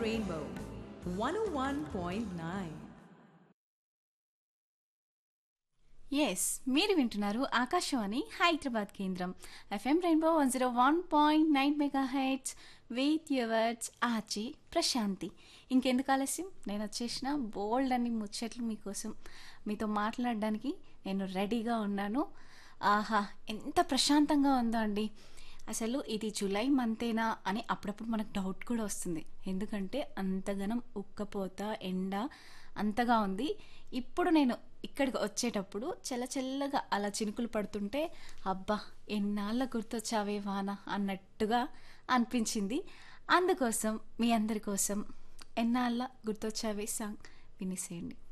Rainbow 101.9. Yes మీరు వింటున్నారు ఆకాశవాణి హైదరాబాద్ కేంద్రం FM rainbow one zero one point nine mega heads with yours Achi Prashanthi ఇంకెందుకు ఆలస్యం నేను వచ్చేసిన బోల్డ్ అని ముచ్చట్లు మీకోసం మీతో మాట్లాడడానికి నేను రెడీగా ఉన్నాను ఆహా ఎంత ప్రశాంతంగా ఉందో అండి అసలు ఇది జూలై మంతేనా అని అప్పుడప్పుడు మనకు డౌట్ కూడా వస్తుంది ఎందుకంటే అంతగనం ఉక్కపోత ఎండ అంతగా ఉంది ఇప్పుడు నేను ఇక్కడికి వచ్చేటప్పుడు చల్ల చల్లగా అలా చినుకులు పడుతుంటే అబ్బా ఎన్నాళ్ళ గుర్తొచ్చావే వాన అన్నట్టుగా అనిపించింది అందుకోసం మీ అందరి కోసం ఎన్నాళ్ళ గుర్తొచ్చావే సాంగ్ వినిసేయండి